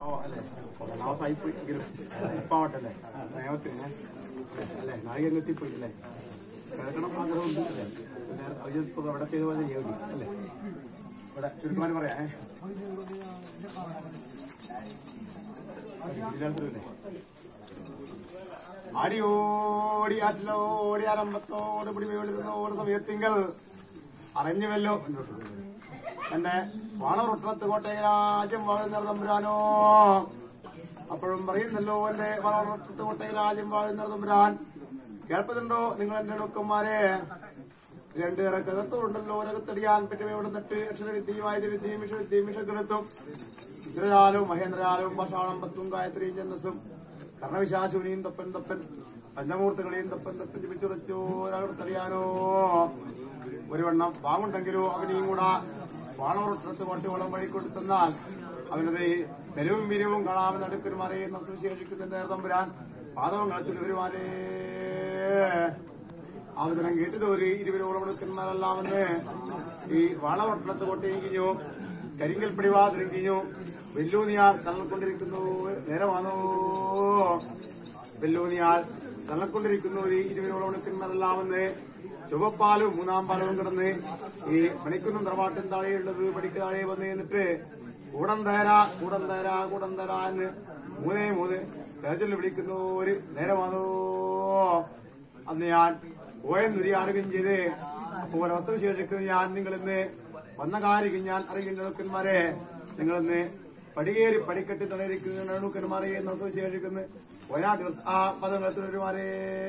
ഓ അല്ലേ നാളെ പോയി എങ്കിലും ഇപ്പാവട്ടല്ലേ നിയമത്തിന് അല്ലേ നാളിക എത്തിപ്പോയി അല്ലേ കേൾക്കണം ആഗ്രഹമുണ്ട് അല്ലേ പിന്നെ അവരിപ്പോ അവിടെ ചെയ്ത പോലെ ചെയ്യും അല്ലേ ഇവിടെ ചുരുക്കമാര് പറയാം ഏ? ഇതിനകത്തല്ലേ? ആടിയോടി ആറ്റിലോടി ആരംഭത്തോട് പിടി വീഴുന്നോട് സമയത്തിങ്കൽ അറിഞ്ഞുവല്ലോ എന്റെ വളറൊട്ടത്ത് കോട്ടയ രാജ്യം വാഴുന്ന തമ്പുരാനോ അപ്പോഴും പറയുന്നല്ലോ എന്റെ വളറൊട്ടത്ത് കോട്ടയ രാജ്യം വാഴുന്ന തമ്പുരാൻ കേൾപ്പതുണ്ടോ നിങ്ങൾ എന്റെ ഡോക്കന്മാരെ രണ്ട് ഇറക്കകത്തുണ്ടല്ലോ ഒരകത്തടിയാൻ പറ്റുമയുടെ നട്ട് അക്ഷരവിദ്യയുമായ വിദ്യയും വിഷവിദ്യയും വിഷക്കെടുത്തും ഇന്ദ്രജാലവും മഹേന്ദ്രജാലവും ഭഷാളം പത്തും ഗായത്രിയും ജന്നസും കർണവിശാശുവിനെയും തപ്പൻ തപ്പൻ പഞ്ചമൂർത്തികളെയും തപ്പൻ തപ്പൻ ജപിച്ചുറച്ചോ ഒരകത്തടിയാനോ ഒരു വണ്ണം പാവുണ്ടെങ്കിലോ അവനെയും കൂടെ വാണോറത്ത് കൊട്ടി വളം വഴി കൊടുത്തെന്നാൽ അവനത് തെരുവും വിരിവും കാണാമെന്ന് നടുക്കരുമാരെ സുശേഷിക്കുന്ന നേരത്തം വരാൻ പാദവം കളത്തിൽ വരുമാരേ അവതരം കേട്ടിട്ട് ഒരു ഇരുവരോളം കൊടുക്കുന്നവരെല്ലാമെന്ന് ഈ വാളവട്ടണത്ത് കൊട്ടിയിക്കോ കരിങ്കൽ പിടിവാതിരിക്കോ വെല്ലൂനിയാൾ തള്ളിക്കൊണ്ടിരിക്കുന്നു നേരമാണോ വെല്ലൂനിയാൾ തള്ളിക്കൊണ്ടിരിക്കുന്നു ഒരു ഇരുവരോളം കൊടുക്കുന്നവരെല്ലാമെന്ന് ചുവപ്പാലും മൂന്നാം പാലവും കിടന്ന് ഈ മണിക്കുന്നും തറവാട്ടും താഴെയുള്ളത് പടിക്ക് താഴെ വന്ന് എന്നിട്ട് കൂടം തേരാ കൂടം തേരാ കൂടം തേരാ എന്ന് മൂന്നേ മൂന്ന് തേജല് വിളിക്കുന്നു ഒരു നേരമാണോ അന്ന് ഞാൻ പോയെന്നുരിയാടുകയും ചെയ്ത് അപ്പോൾ ഒരവസ്ഥ വിശേഷിക്കുന്നത് ഞാൻ നിങ്ങളിന്ന് വന്ന കാര്യം ഞാൻ അറിയുന്ന നോക്കന്മാരെ നിങ്ങളിന്ന് പടികേറി പടിക്കെട്ടി തടയിരിക്കുന്ന നോക്കന്മാരെ എന്നവസ്ഥ വിശേഷിക്കുന്നു വയനാട്ടിൽ ആ പദങ്ങളത്തിനൊരുമാരെ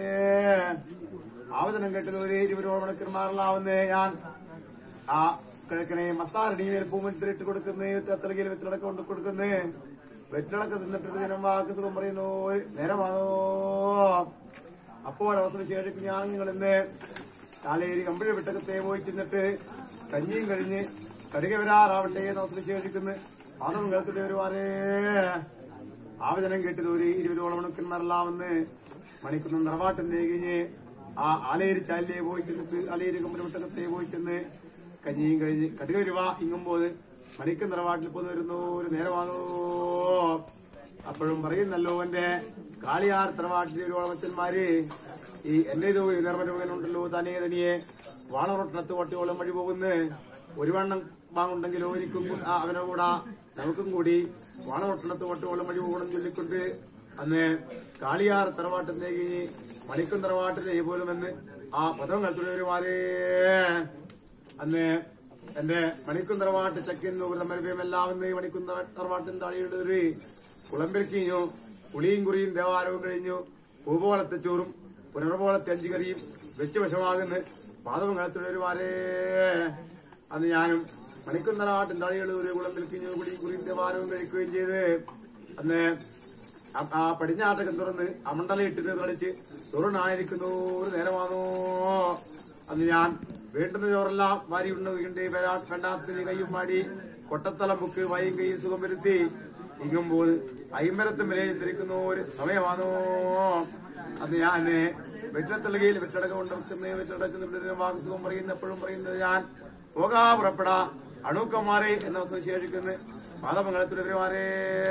ആവചനം കേട്ടത് ഒരു ഇരുപതോളം മണിക്കന്മാരെല്ലാവുന്നേ ഞാൻ ആ കിഴക്കനെ മസാരണിയിൽ പൂമിട്ടിട്ട് കൊടുക്കുന്നേ അത്തലകയിൽ വെറ്റിലടക്ക കൊണ്ട് കൊടുക്കുന്നേ വെറ്റിലടക്ക തിന്നിട്ട് ദിനം വാക്ക് സുഖം പറയുന്നു നേരമാണോ അപ്പോൾ അവസരം ശേഷിക്കും ഞാൻ നിങ്ങൾ ഇന്ന് ചാലേരി കമ്പിഴ വിട്ടകത്തെ പോയി ചെന്നിട്ട് കഞ്ഞിയും കഴിഞ്ഞ് കടുക വരാറാവട്ടെ എന്ന് അവസരം ശേഷിക്കുന്നു പാദം കേൾത്തിട്ട് വരുവാരേ ആവചനം കേട്ടത് ഒരു ഇരുപതോളം മണിക്കന്മാരെല്ലാമെന്ന് മണിക്കുന്ന നിറവാട്ടിന്റെ കഴിഞ്ഞ് ആ ആലേരി ചാലിയെ പോയി ചെന്നിട്ട് ആലേരി കമ്പനി വിട്ടകത്തെ പോയി ചെന്ന് കഞ്ഞിയും കഴിഞ്ഞ് കടുക വരുവ ഇങ്ങുമ്പോൾ മണിക്കുന്ന നിറവാട്ടിൽ പോന്ന് വരുന്നു ഒരു നേരമാണോ അപ്പോഴും പറയുന്നല്ലോ എന്റെ കാളിയാർ തറവാട്ടിലെ ഒരു ഓളമച്ചന്മാര് ഈ എന്റെ ഇത് നിർമ്മലമകനുണ്ടല്ലോ തനിയെ തനിയെ വാണറൊട്ടണത്ത് വട്ടിയോളം വഴി പോകുന്നു ഒരു വണ്ണം വാങ്ങുണ്ടെങ്കിലോ എനിക്കും കൂ- ആ, അവനെ കൂടാ നമുക്കും കൂടി വാണറൊട്ടണത്ത് വട്ടിയോളം വഴി പോകണം ചൊല്ലിക്കൊണ്ട് അന്ന് കാളിയാർ തറവാട്ടിന്റെ കഴിഞ്ഞ് മണിക്കും തറവാട്ടിലെ പോലും എന്ന് ആ പദം കളിച്ചുള്ളവരുമാരേ അന്ന് എന്റെ മണിക്കും തറവാട്ട് ചക്കിന്നു എല്ലാം എന്ന് മണിക്കും തറവാട്ടിൻ താഴെയുടെ ഒരു കുളമ്പെരുക്കിഞ്ഞു പുളിയും കുറിയും ദേവാലവും കഴിഞ്ഞു പൂപോളത്തെ ചോറും പുനർപോളത്തെ അഞ്ചുകറിയും വെച്ച് വശമാകുന്ന പാദവും കളത്തിലൊരുമാരേ അന്ന് ഞാനും മണിക്കും തറവാട്ടിൻ താഴെയുള്ള ഒരു കുളമ്പെരുക്കിഞ്ഞു പുളിയും കുറിയും ദേവാലവും കഴിക്കുകയും ചെയ്ത് അന്ന് ആ- ആ പടിഞ്ഞാട്ടകം തുറന്ന് അമണ്ടല ഇട്ടിട്ട് കളിച്ച് തുറന്നായിരിക്കുന്നു ഒരു നേരമാണോ അന്ന് ഞാൻ വേണ്ടുന്ന ചോറെല്ലാം വാരി ഉണ്ണുകയുണ്ട് വേണ്ടാത്തിന് കയ്യും മാടി കൊട്ടത്തലം ബുക്ക് വൈയും കൈയും സുഖം വരുത്തി ഇങ്ങുമ്പോൾ അയിമ്പരത്തും വരെ തിരിക്കുന്നു ഒരു സമയമാണോ അന്ന് ഞാൻ വെറ്റിലത്തലകയിൽ വെറ്റടക്കം കൊണ്ടിരിക്കുന്ന വെറ്റടക്കുന്ന വാക്ക് സുഖം പറയുന്ന എപ്പോഴും പറയുന്നത് ഞാൻ പോകാ പുറപ്പെടാ അണൂക്കന്മാരെ എന്ന വസ്തു വിശേഷിക്കുന്നു പാദമംഗലത്തിലെതിരുമാരേ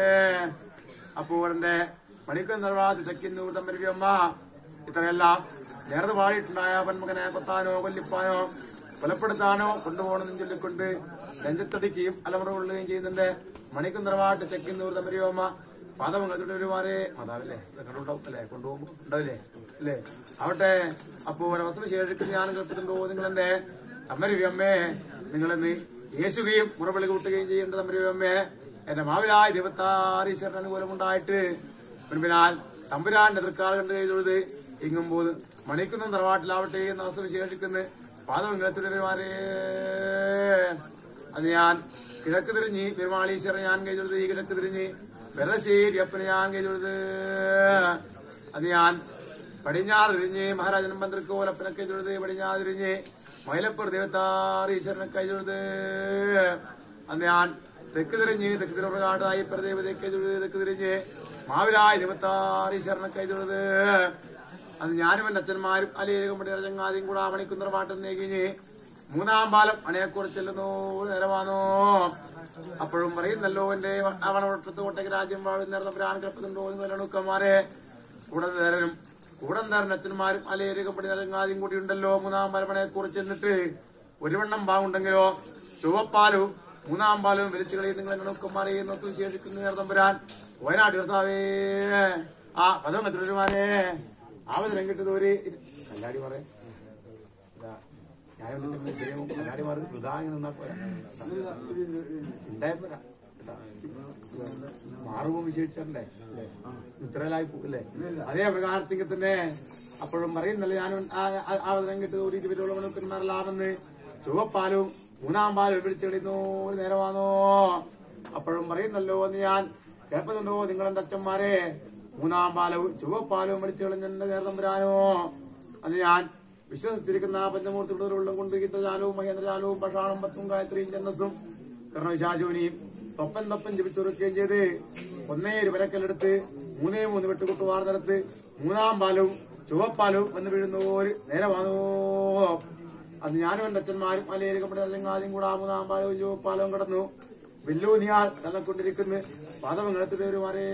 അപ്പോൾ എന്റെ മണിക്കൻ നിർവാദി ചക്കിന്നു തമ്മരിയമ്മ ഇത്രയെല്ലാം നേരത്തെ പാടിയിട്ടുണ്ടായ പന്മകനെ കൊത്താനോ കൊല്ലിപ്പാനോ കൊലപ്പെടുത്താനോ കൊണ്ടുപോകണമെന്ന് ചൊല്ലിക്കൊണ്ട് നെഞ്ചത്തടിക്കുകയും അലമുറ കൊള്ളുകയും ചെയ്യുന്നുണ്ട് മണിക്കൻ നിർവാട്ട് ചക്കിന്നു തമ്മരിയമ്മ പാദമംഗലത്തിന്റെ ഒരുമാരെ മാതാവല്ലേ കണ്ടുണ്ടാവും അല്ലേ കൊണ്ടുപോകുമ്പോ ഉണ്ടാവില്ലേ അല്ലേ ആവട്ടെ അപ്പോ ഒരവസരം ശേഷിക്കുന്ന ഞാൻ കേൾക്കുന്നുണ്ടോ നിങ്ങളെന്റെ അമ്മരിയമ്മേ നിങ്ങളെന്ന് യേശുകയും മുറവിളി കൂട്ടുകയും ചെയ്യേണ്ട തമ്പുരാമ്മേ എന്റെ മാവിലായ ഇരുപത്താറ് ഈശ്വരൻ അനുകൂലമുണ്ടായിട്ട് പിൻപിനാൽ തമ്പുരാന്റെ തൃക്കാൽ കണ്ട് ചെയ്തത് ഇങ്ങുമ്പോൾ മണിക്കുന്ന തറവാട്ടിലാവട്ടെ എന്ന അവസരം ശേഷിക്കുന്ന പാദമംഗലത്തിലുമാരെ അത് ഞാൻ കിഴക്ക് തിരിഞ്ഞ് പെരുമാളീശ്വരൻ ഞാൻ കഴിച്ചത് ഈ കിഴക്ക് തിരിഞ്ഞ് വെള്ളശ്ശേരി അപ്പനെ ഞാൻ കഴിച്ചത് അത് ഞാൻ പടിഞ്ഞാറ് തിരിഞ്ഞ് മഹാരാജനം മന്ത്രിക്കോലപ്പനെ കഴിച്ചത് പടിഞ്ഞാറ് തിരിഞ്ഞ് മൈലപ്പുറ ദേവത്താറ് ഈശ്വരനെ കഴിച്ചത് അന്ന് ഞാൻ തെക്ക് തിരിഞ്ഞ് തെക്ക് തിരുവകാടായി പ്രദേവതയെ കഴിച്ചത് തെക്ക് തിരിഞ്ഞ് മാവിലായി ഇരുപത്താറ് ഈശ്വരനെ കഴിച്ചത് അന്ന് ഞാനും എന്റെ അച്ഛന്മാരും അലേകം പടി ചങ്ങാതിയും കൂടെ മണിക്കുന്നറ പാട്ടം നീക്കിഞ്ഞ് മൂന്നാം പാലം അണയെക്കുറിച്ച് ചെല്ലുന്നു നേരമാണോ അപ്പോഴും പറയുന്നല്ലോ എന്റെ അവണവട്ടത്ത് കോട്ടയ്ക്ക് രാജ്യം വാഴുന്ന പ്രാൻ കിടപ്പുന്നുണ്ടോ എന്ന് രണുക്കന്മാരെ കൂടന്തേരനും കൂടന്തേരൻ അച്ഛന്മാരും അലയേരികപ്പടി നൽകാതെയും കൂടി ഉണ്ടല്ലോ മൂന്നാം പാലമണയെ കുറിച്ച് എന്നിട്ട് ഒരു വണ്ണം പാവുണ്ടെങ്കിലോ ചുവപ്പാലും മൂന്നാം പാലും വലിച്ചു കളി നിങ്ങൾ രണുക്കന്മാരെ നോക്കി വിശേഷിക്കുന്ന നേർത്തമ്പുരാൻ വയനാട് കർത്താവേ ആ പദം എത്രമാരെ ആവതരം കിട്ടുന്ന ഒരു കല്ലാടി പറയേ ഇതാ, ഞാൻ ഇവിടെ ചെന്ന് ഇത്രയും കണ്ണാടി മാറി വൃഥാ ഇങ്ങനെ നിന്നാ പോരാ. ഉണ്ടായ പോരാ. ഇതാ. മാറുമ്പോൾ വിശേഷിച്ചല്ലേ ഇത്രലായി പോകില്ലേ അതേ പ്രകാരത്തിൽ തന്നെ അപ്പോഴും പറയുന്നല്ലേ ഞാൻ ആവതരം കിട്ടുന്ന ഒരു ഇരുപതോളം മണിക്കൂർമാരല്ലാമെന്ന് ചുവപ്പാലും മൂന്നാം പാലും വിളിച്ചെളിയുന്നു ഒരു നേരമാണോ അപ്പോഴും പറയുന്നല്ലോ എന്ന് ഞാൻ കേൾപ്പതുണ്ടോ നിങ്ങളെന്റെ അച്ഛന്മാരെ മൂന്നാം പാലവും ചുവപ്പാലും വിളിച്ചെളിഞ്ഞെന്റെ നേരം വരാനോ അത് ഞാൻ വിശ്വസിച്ചിരിക്കുന്ന ആ പഞ്ചമൂർത്തിയുടെ കൊണ്ട് ഗീതജാലവും മഹേന്ദ്രജാലവും പഷാണം പത്തും ഗായത്രിയും ജന്നസും കർണവിശാചുവിനെയും തൊപ്പൻ തൊപ്പൻ ജപിച്ചുറക്കുകയും ചെയ്ത് ഒന്നേ ഒരു വരക്കല്ലെടുത്ത് മൂന്നേ മൂന്ന് വെട്ടുകൊട്ടുവാർ നിരത്ത് മൂന്നാം പാലും ചുവപ്പാലും വന്ന് വീഴുന്ന ഒരു നേരമാണോ അത് ഞാനും എന്റെ അച്ഛന്മാരും അലേരിക്കപ്പെട്ട ആദ്യം കൂടെ ആ മൂന്നാം പാലവും ചുവപ്പാലവും കടന്നു വില്ലൂനിയാൾ തള്ളക്കൊണ്ടിരിക്കുന്നു പാദമംഗലത്തിന്റെ ഒരു മരേ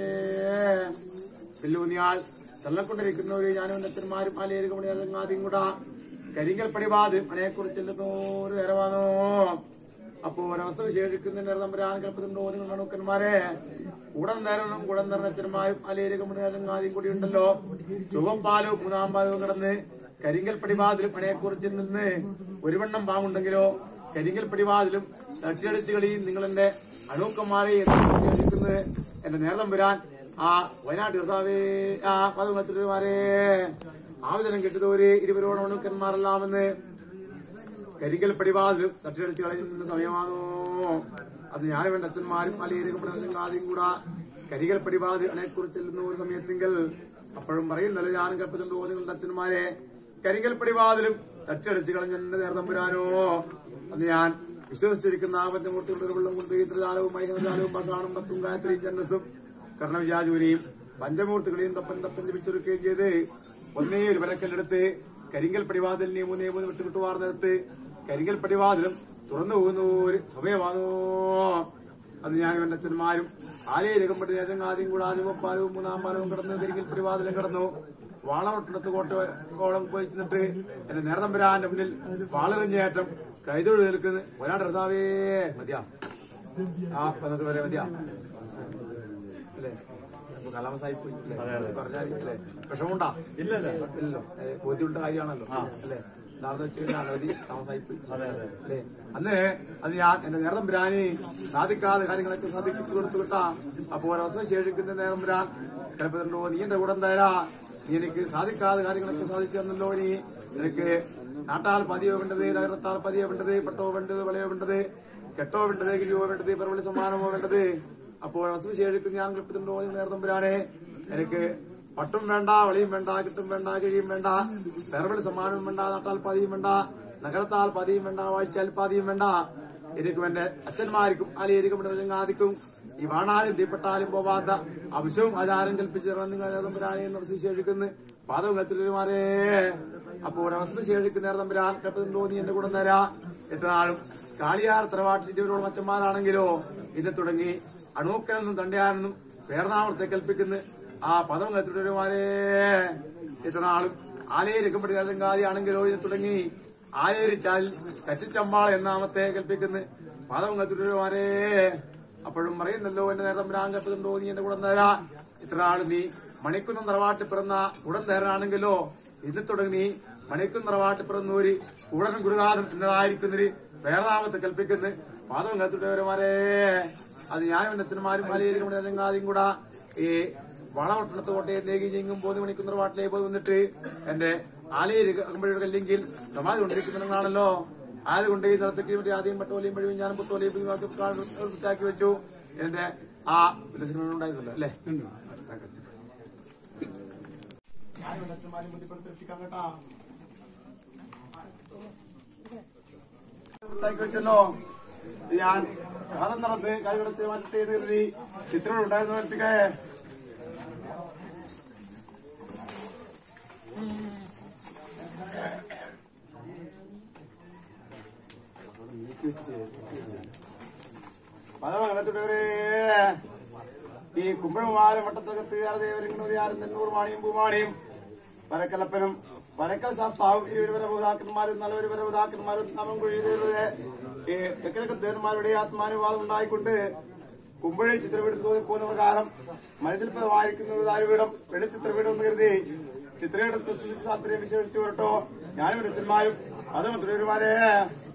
വില്ലൂനിയാൾ തള്ളക്കൊണ്ടിരിക്കുന്നവര് ഞാനും എന്റെ അച്ഛന്മാരും അലേരിക്കപ്പെട്ട ആദ്യം കൂടെ കരിങ്കൽ പടിവാത് മണയെക്കുറിച്ച് ഒരു നേരമാണോ അപ്പോ ഒരവസ്ഥ വിശേഷിക്കുന്ന നിറതമ്പരാൻ കൽപ്പത്തുണ്ടോ നിങ്ങൾ മണുക്കന്മാരെ കൂടം നേരനും കൂടം നിറഞ്ഞ അച്ഛന്മാരും അലേരിക്കപ്പെട്ട ആദ്യം കൂടി ഉണ്ടല്ലോ ചുവപ്പാലും മൂന്നാം പാലവും കിടന്ന് കരിങ്കൽ പടിവാതിലും പണയെക്കുറിച്ച് നിന്ന് ഒരു വണ്ണം പാമ്പുണ്ടെങ്കിലോ കരിങ്കൽ പടിവാതിലും തട്ടിയടിച്ച് കളിയും നിങ്ങൾ എന്റെ അണൂക്കന്മാരെ വിശേഷിക്കുന്നത് എന്റെ നേരതം വരാൻ ആ വയനാട് കർത്താവേ ആ പദമത്തിലുമാരെ ആവചനം കിട്ടുന്നവര് ഇരുവരോട് അണൂക്കന്മാരെല്ലാമെന്ന് കരിങ്കൽ പടിവാതിലും തട്ടിയടിച്ച് കളയുന്ന സമയമാണോ അത് ഞാനും എന്റെ അച്ഛന്മാരും അലയിരിക്കും ആദ്യം കൂടാ കരികൽ പടിവാതിൽ അണയെക്കുറിച്ച് ചെല്ലുന്ന ഒരു സമയത്തെങ്കിൽ അപ്പോഴും പറയുന്നല്ലോ ഞാനും കൽപ്പത്തുണ്ടോ നിങ്ങളുടെ അച്ഛന്മാരെ കരികൽ പടിവാതിലും തട്ടിയടിച്ച് കളഞ്ഞ എന്റെ നേർത്തം പുരാനോ അത് ഞാൻ വിശ്വസിച്ചിരിക്കുന്ന ആ പഞ്ചമൂർത്തികളുടെ വെള്ളം കൊണ്ട് ഇത്രജാലവും മൈകജാലവും ഭക്ഷണം പത്തും ഗായത്രി ജന്നസും കർണവിജാജൂരിയും പഞ്ചമൂർത്തികളെയും തപ്പൻ തപ്പൻ ജപിച്ചൊരുക്കുകയും ചെയ്ത് ഒന്നേ ഒരു വരക്കല്ലെടുത്ത് കരിങ്കൽ പടിവാതിലിനെ മൂന്നേ മൂന്ന് വിട്ട് വിട്ടുവാർ നിരത്ത് കരിങ്കൽ പടിവാതിലും തുറന്നു പോകുന്ന ഒരു സമയമാണോ അത് ഞാനും എന്റെ അച്ഛന്മാരും ആലേ രകമ്പടി ആദ്യം കൂടെ ആലുവപ്പാലവും മൂന്നാം പാലവും കടന്ന് കരിങ്കൽ പടിവാതിലും കടന്നു വാളവട്ടത്ത് കോട്ട കോളം പോയി ചെന്നിട്ട് എന്റെ നേർതമ്പരാന്റെ മുന്നിൽ വാള തന്നെയേറ്റം കൈതൊഴു നിൽക്കുന്ന ഒരാടർത്താവേ മതിയാ ആ പതിനെട്ട് വരെ മതിയാ അല്ലേ ഇപ്പൊ കാലാവസ്ഥായി പോയി അല്ലേ പറഞ്ഞാൽ അല്ലേ വിഷമുണ്ടാ ഇല്ലല്ലോ ഇല്ലല്ലോ ഏ, ബോധ്യമുള്ള കാര്യമാണല്ലോ അല്ലേ എന്താണെന്ന് വെച്ച് കഴിഞ്ഞാൽ അനവധി താമസമായി പോയി അല്ലേ അന്ന് അത് ഞാൻ എന്റെ നേരം ബിരാനി സാധിക്കാതെ കാര്യങ്ങളൊക്കെ സാധിച്ചു കൊടുത്തു കിട്ടാ അപ്പൊ ഒരവസ്ഥ ശേഷിക്കുന്ന നേരം ബിരാൻ ചിലപ്പോ നീ എന്റെ കൂടെ എന്തായാ നീ എനിക്ക് സാധിക്കാതെ കാര്യങ്ങളൊക്കെ സാധിച്ചു തന്നല്ലോ നീ നിനക്ക് നാട്ടാൽ പതിയോ വേണ്ടത് നഗരത്താൽ പതിയോ വേണ്ടത് പെട്ടോ വേണ്ടത് വളയോ വേണ്ടത് കെട്ടോ വേണ്ടത് കിഴിയോ വേണ്ടത് പറവളി സമ്മാനമോ വേണ്ടത് അപ്പോൾ വസ്തു ശേഷിക്കുന്ന ഞാൻ കൽപ്പിട്ടുണ്ടോ നേർത്തമ്പുരാനെ എനിക്ക് പട്ടും വേണ്ട വളിയും വേണ്ട കിട്ടും വേണ്ട കിഴിയും വേണ്ട പെറവളി സമ്മാനവും വേണ്ട നാട്ടാൽ പതിയും വേണ്ട നഗരത്താൽ പതിയും വേണ്ട വാഴ്ചാൽ പതിയും വേണ്ട എനിക്കും എന്റെ അച്ഛന്മാർക്കും അലിയിരിക്കും ചങ്ങാതിക്കും ഈ വാണാലും തീപ്പെട്ടാലും പോവാത്ത അംശവും ആചാരം കൽപ്പിച്ചിറങ്ങി നേർത്തമ്പുരാനെ എന്ന് വിശേഷിക്കുന്നു പാദമുഖത്തിലൊരുമാരേ അപ്പോൾ ഒരവസ്ഥ ശേഷിക്കുന്ന നേർത്തമ്പുരാൻ കൽപ്പിട്ടുണ്ടോ നീ എന്റെ കൂടെ നേരാ എത്ര നാളും കാളിയാർ തറവാട്ടിൽ ഇരുവരോളം അച്ഛന്മാരാണെങ്കിലോ ഇത് തുടങ്ങി അണൂക്കനെന്നും തണ്ടയാനെന്നും പേർനാമത്തെ കൽപ്പിക്കുന്ന ആ പദം കത്തിട്ടുമാരേ ഇത്ര നാളും ആലയിരിക്കപ്പെട്ട ചങ്ങാതിയാണെങ്കിലോ ഇത് തുടങ്ങി ആലേരിച്ചാൽ കച്ചിച്ചമ്പാൾ എന്നാമത്തെ കൽപ്പിക്കുന്ന പദം കത്തിട്ടുമാരേ അപ്പോഴും പറയുന്നല്ലോ എന്റെ നേരം വരാൻ കൽപ്പിട്ടുണ്ടോ നീ എന്റെ കൂടെ നേരാ ഇത്ര നാളും നീ മണിക്കുന്ന തറവാട്ടിൽ പിറന്ന ഉടൻ നേരാണെങ്കിലോ ഇന്ന് തുടങ്ങി മണിക്കും തറവാട്ടിൽ പിറന്നൂര് ഉടനും ഗുരുനാഥൻ എന്നതായിരിക്കുന്നൊരു വേറനാമത്തെ കൽപ്പിക്കുന്ന പാദം കത്തിട്ടവരുമാരേ അത് ഞാനും എന്റെ അച്ഛന്മാരും മലയിരിക്കും ചങ്ങാതിയും കൂടാ ഈ വളവട്ടണത്ത് കോട്ടയം തേകി ചെങ്ങും പോന്ന് മണിക്കുന്ന വാട്ടിലേക്ക് പോയി വന്നിട്ട് എന്റെ ആലയിരിക്കുമ്പോഴൊക്കെ അല്ലെങ്കിൽ സമാധി കൊണ്ടിരിക്കുന്നതാണല്ലോ ആയതുകൊണ്ട് ഈ നിറത്തേക്ക് വേണ്ടി ആദ്യം പട്ടോലിയും വഴിയും ഞാനും പുത്തോലിയും വൃത്തിയാക്കി വെച്ചു എന്റെ ആ ഉണ്ടായിരുന്നല്ലോ അല്ലേ ഞാനും എന്റെ അച്ഛന്മാരും ബുദ്ധിപ്പെടുത്തിക്കാൻ കേട്ടാ വൃത്തിയാക്കി വെച്ചല്ലോ ഞാൻ കാലം നടന്ന് കാര്യങ്ങളത്തെ മാറ്റി കരുതി ചിത്രം ഉണ്ടായിരുന്നു വ്യക്തിക്ക് പദമംഗലത്തിലൊരു ഈ കുമ്പഴമാരും വട്ടത്തകത്ത് ദേവരിങ്ങും തെന്നൂർ മാണിയും പൂമാണിയും പരക്കലപ്പനും പരക്കൽ ശാസ്താവും ഇരുവരെ ബഹുതാക്കന്മാരും നല്ലൊരു ബഹുതാക്കന്മാരും നമം കുഴിയുടെ ഈ തെക്കിലൊക്കെ ദേവന്മാരുടെ ആത്മാനുവാദം ഉണ്ടായിക്കൊണ്ട് കുമ്പഴി ചിത്രപീഠം തോന്നി പോകുന്ന പ്രകാരം മനസ്സിൽപ്പമായിരിക്കുന്നത് ദാരുപീഠം വെള്ളി ചിത്രപീഠം എന്ന് കരുതി ചിത്രപീഠത്തെ സംബന്ധിച്ച് താല്പര്യം വിശേഷിച്ചു വരട്ടോ ഞാനും രച്ചന്മാരും അതും തിരുവരുമാരെ